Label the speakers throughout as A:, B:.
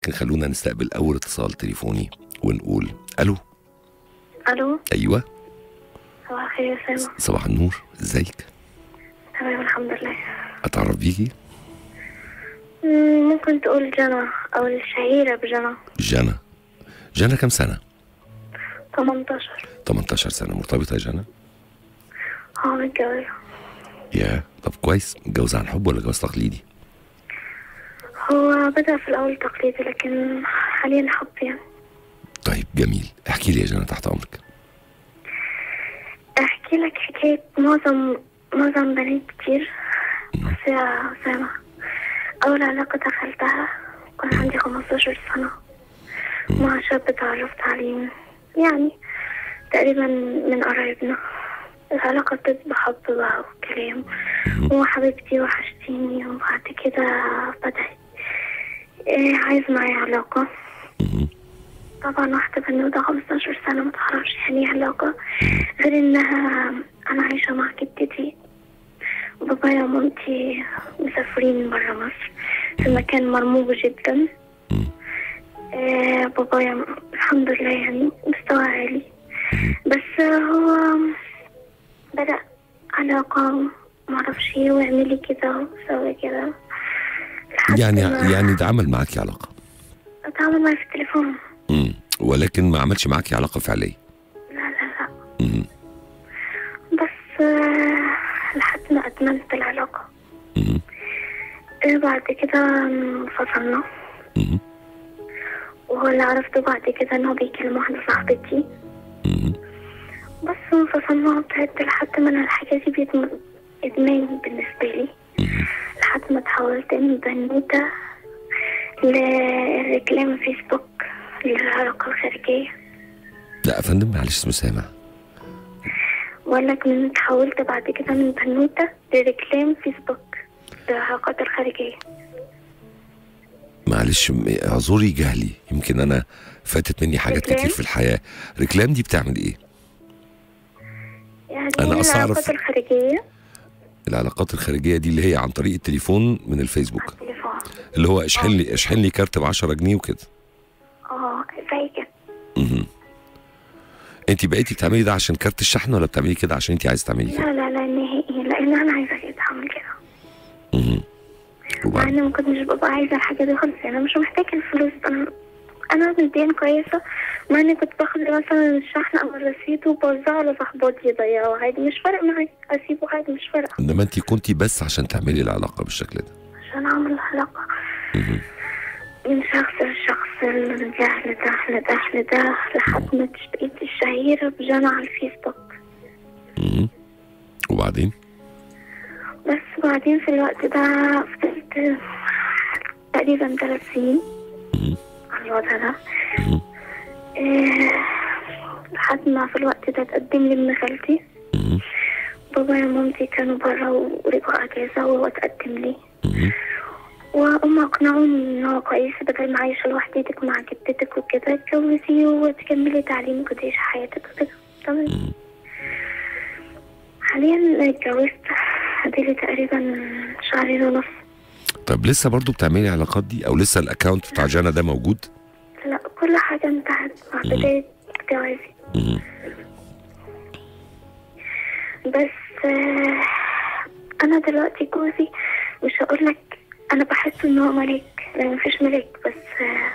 A: لكن خلونا نستقبل اول اتصال تليفوني ونقول الو
B: الو
A: ايوه
B: صباح الخير يا سامة
A: صباح النور ازيك
B: تمام الحمد لله
A: اتعرف بيكي
B: مم، ممكن تقول جنى او الشهيرة بجنى
A: جنى جنى كم سنه
B: 18
A: 18 سنه مرتبطه يا جنى
B: اه متجوزة
A: يا طب كويس متجوزه عن حب ولا جواز تقليدي
B: هو بدأ في الأول تقليدي لكن حاليا حب يعني
A: طيب جميل احكي لي يا جنى تحت امرك
B: أحكي لك حكاية معظم معظم بنات كتير بس يا أسامة أول علاقة دخلتها كان عندي 15 سنة مع شاب اتعرفت عليه يعني تقريبا من قرايبنا العلاقة ابتدت بحب بقى وكلام وحبيبتي وحشتيني وبعد كده بدأ إيه عايز معايا علاقة
A: مهم.
B: طبعا واحدة بنوتة 15 سنة متعرفش يعني ايه علاقة غير انها انا عايشة مع جدتي وبابايا ومامتي مسافرين برا مصر في مكان مرموق جدا آه بابايا الحمد لله يعني مستوى عالي بس هو بدأ علاقة معرفش ايه واعملي كده وسوي كده لحد
A: يعني
B: ما
A: يعني ده عمل معاكي علاقه
B: اتعامل معايا في التليفون
A: امم ولكن ما عملش معاكي علاقه فعليه
B: لا لا لا
A: امم
B: بس آه، لحد ما أدمنت العلاقة
A: امم
B: آه، بعد كده انفصلنا
A: امم
B: وهو اللي عرفته بعد كده إن هو بيكلم واحدة صاحبتي
A: امم
B: بس انفصلنا وابتعدت لحد ما أنا الحاجة دي بقت إدمان بالنسبة لي لحد ما تحولت من بنوتة لريكلام فيسبوك للعلاقة الخارجية
A: لا يا فندم معلش اسمه سامع
B: وأقول لك من تحولت بعد كده من بنوتة لريكلام فيسبوك للعلاقات الخارجية
A: معلش م- اعذري جهلي يمكن انا فاتت مني حاجات
B: ريكلام؟
A: كتير في الحياه ريكلام دي بتعمل ايه
B: يعني
A: أنا
B: هي
A: أصلا
B: العلاقات
A: أعرف-
B: الخارجية
A: العلاقات الخارجيه دي اللي هي عن طريق التليفون من الفيسبوك
B: تليفون
A: اللي هو اشحن لي اشحن لي كارت ب 10 جنيه وكده
B: اه زي كده
A: مهم. انت بقيتي بتعملي ده عشان كارت الشحن ولا بتعملي كده عشان انت عايزه تعملي كده
B: لا لا لا نهائي لان انا عايزه كده اعمل كده
A: مهم.
B: مع
A: وبعد
B: اني ما كنتش ببقى عايزه الحاجه دي خالص يعني انا مش محتاجه الفلوس انا انا ماديا كويسه مع اني كنت باخد مثلا الشحن او الرصيد وبوزعه على صاحباتي يضيعوا عادي مش فارق معايا اسيبه عادي مش فارقه
A: انما انت كنتي بس عشان تعملي العلاقه بالشكل ده
B: عشان اعمل علاقه
A: مهم.
B: من شخص لشخص لده لده لده لده لحد ما بقيت الشهيره بجنى على الفيسبوك
A: مهم. وبعدين
B: بس بعدين في الوقت ده فضلت تقريبا ثلاث سنين
A: مهم.
B: على الوضع ده
A: مهم.
B: إيه لحد ما في الوقت ده تقدم لي ابن خالتي
A: مهم.
B: بابايا ومامتي كانوا برا ورجعوا اجازة وهو تقدم لي
A: مهم.
B: وهم اقنعوني ان هو كويس بدل ما عايشة لوحدتك مع جدتك وكده اتجوزي وتكملي تعليمك وتعيشي حياتك وكده تمام حاليا اتجوزت اديلي تقريبا شهرين ونص
A: طب لسه برضو بتعملي العلاقات دي او لسه الاكونت بتاع جانا ده موجود
B: لا كل حاجة انتهت مع بداية جوازي
A: مهم.
B: بس آه، انا دلوقتي جوزي مش هقول لك انا بحس ان هو ملاك لان مفيش ملاك بس آه،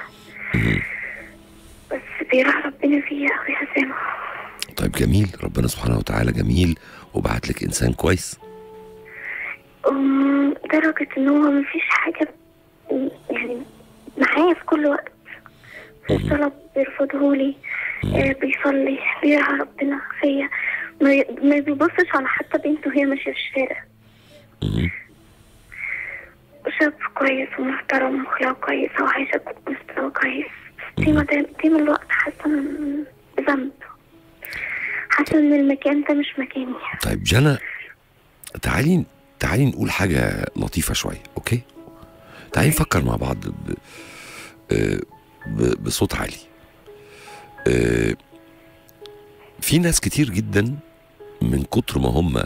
B: بس بيراعي ربنا فيا قوي يا سامة
A: طيب جميل ربنا سبحانه وتعالى جميل وبعت لك انسان كويس
B: أم، لدرجة ان هو مفيش حاجة يعني معايا في كل وقت في الصلاة بيرفضهولي آه، بيصلي بيراعي ربنا فيا ما ي- ما بيبصش على حتى بنته وهي ماشية في الشارع
A: مهم.
B: شاب كويس ومحترم واخلاقه كويسة وعايشة بمستوى كويس بس دي مدام دي من الوقت حاسة إن- بذنب حاسة ان المكان ده مش مكاني
A: طيب جانا تعالي تعالي نقول حاجة لطيفة شوية أوكي تعالي نفكر مع بعض ب... آه، ب... بصوت عالي آه، في ناس كتير جدا من كتر ما هم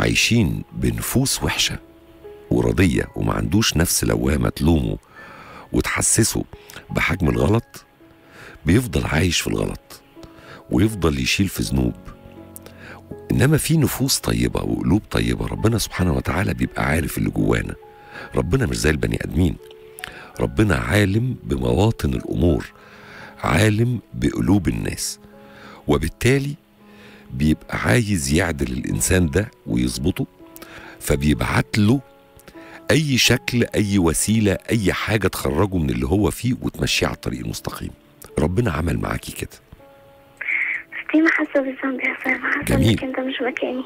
A: عايشين بنفوس وحشة وردية وما عندوش نفس لوامة تلومه وتحسسه بحجم الغلط بيفضل عايش في الغلط ويفضل يشيل في ذنوب انما في نفوس طيبه وقلوب طيبه ربنا سبحانه وتعالى بيبقى عارف اللي جوانا ربنا مش زي البني ادمين ربنا عالم بمواطن الامور عالم بقلوب الناس وبالتالي بيبقى عايز يعدل الانسان ده ويظبطه فبيبعت له اي شكل اي وسيله اي حاجه تخرجه من اللي هو فيه وتمشيه على الطريق المستقيم ربنا عمل معاكي كده
B: بس دي ما حاسة بالذنب يا سام حاسة
A: جميل.
B: انك انت مش مكاني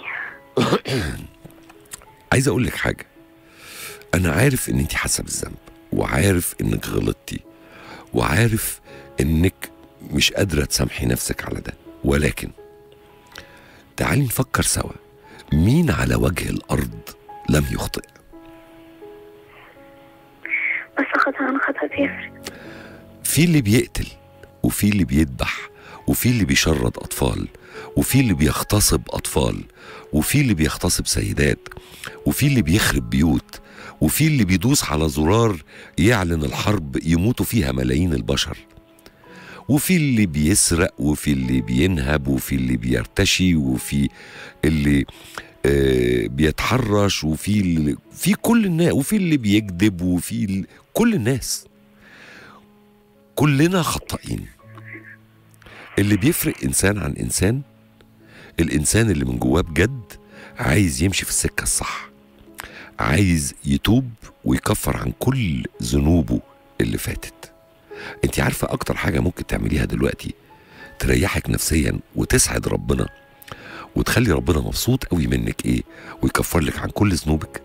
A: عايز اقول لك حاجه انا عارف ان انت حاسه بالذنب وعارف انك غلطتي وعارف انك مش قادره تسامحي نفسك على ده ولكن تعالي نفكر سوا مين على وجه الارض لم يخطئ
B: بس خطأ عن خطأ بيفرق
A: في اللي بيقتل وفي اللي بيذبح وفي اللي بيشرد اطفال وفي اللي بيغتصب اطفال وفي اللي بيغتصب سيدات وفي اللي بيخرب بيوت وفي اللي بيدوس على زرار يعلن الحرب يموتوا فيها ملايين البشر وفي اللي بيسرق وفي اللي بينهب وفي اللي بيرتشي وفي اللي آه بيتحرش وفي اللي في كل الناس وفي اللي بيكذب وفي ال- كل الناس كلنا خطائين اللي بيفرق انسان عن انسان الانسان اللي من جواه بجد عايز يمشي في السكه الصح عايز يتوب ويكفر عن كل ذنوبه اللي فاتت انت عارفه اكتر حاجه ممكن تعمليها دلوقتي تريحك نفسيا وتسعد ربنا وتخلي ربنا مبسوط قوي منك ايه ويكفر لك عن كل ذنوبك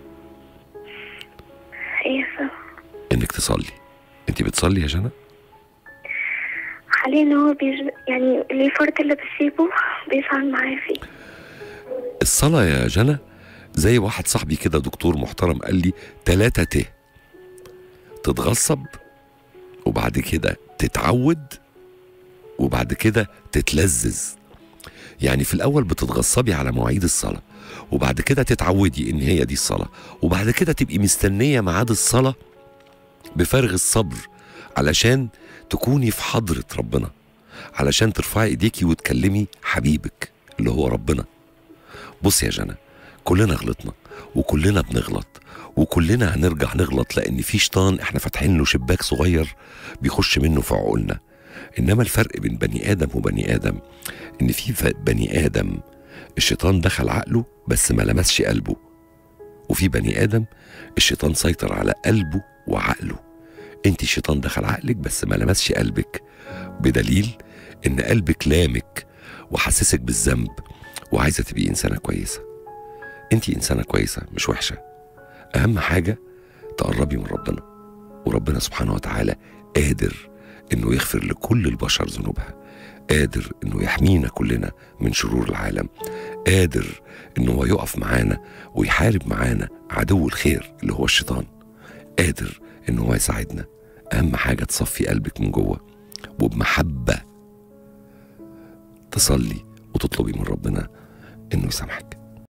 B: هي سام
A: انك تصلي انت بتصلي يا جنى
B: حاليا هو بيج... يعني الفرد اللي بسيبه بيفعل معايا فيه
A: الصلاة يا جنى زي واحد صاحبي كده دكتور محترم قال لي تلاتة ت تتغصب وبعد كده تتعود وبعد كده تتلذذ يعني في الأول بتتغصبي على مواعيد الصلاة وبعد كده تتعودي إن هي دي الصلاة وبعد كده تبقي مستنية ميعاد الصلاة بفارغ الصبر علشان تكوني في حضرة ربنا علشان ترفعي ايديكي وتكلمي حبيبك اللي هو ربنا بص يا جنى كلنا غلطنا وكلنا بنغلط وكلنا هنرجع نغلط لان في شيطان احنا فاتحين له شباك صغير بيخش منه في عقولنا انما الفرق بين بني ادم وبني ادم ان في ف- بني ادم الشيطان دخل عقله بس ما لمسش قلبه وفي بني ادم الشيطان سيطر على قلبه وعقله انت الشيطان دخل عقلك بس ما لمسش قلبك بدليل ان قلبك لامك وحسسك بالذنب وعايزه تبقي انسانه كويسه انت انسانه كويسه مش وحشه اهم حاجه تقربي من ربنا وربنا سبحانه وتعالى قادر انه يغفر لكل البشر ذنوبها قادر انه يحمينا كلنا من شرور العالم قادر انه هو يقف معانا ويحارب معانا عدو الخير اللي هو الشيطان قادر انه هو يساعدنا اهم حاجه تصفي قلبك من جوه وبمحبه تصلي وتطلبي من ربنا انه يسامحك